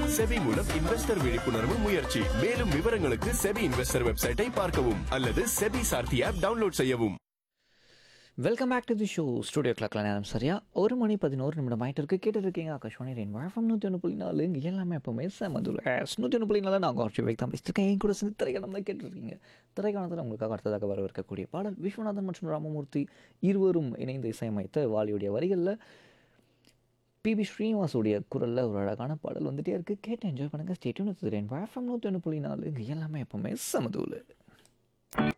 SEBI மூலம் investor விழிப்புணர்வு முயற்சி மேலும் விவரங்களுக்கு செபி இன்வெஸ்டர் வெப்சைட்டை பார்க்கவும் அல்லது செபி சார்த்தி ஆப் டவுன்லோட் செய்யவும் welcome back to the show studio கிளாக்ல நேரம் சரியா ஒரு மணி பதினோரு நிமிடம் ஆகிட்டு இருக்கு கேட்டு இருக்கீங்க ஆகாஷ்வாணி ரெயின் வழக்கம் நூற்றி ஒன்று புள்ளி நாலு இங்கே எல்லாமே எப்போவுமே செமதுல நூற்றி ஒன்று புள்ளி நாலு நான் ஆர்ச்சி வைக் தான் பேசியிருக்கேன் என் கூட சேர்ந்து திரைக்கணம் தான் கேட்டுருக்கீங்க திரைக்கணத்தில் உங்களுக்காக அடுத்ததாக வரவிருக்கக்கூடிய பாடல் விஸ்வநாதன் மற்றும் ராமமூர்த்தி இருவரும் இணைந்து இசையமைத்த வாலியுடைய வரிகளில் பிபி ஸ்ரீனிவாசுடைய குரலில் ஒரு அழகான பாடல் வந்துட்டே இருக்குது கேட்டு என்ஜாய் பண்ணுங்கள் ஸ்டேட்யூன் ரெயின் வழக்கம் நூற்றி ஒன்று புள்ளி நாலு இங்கே எல்லாமே எப்போவுமே செமதுல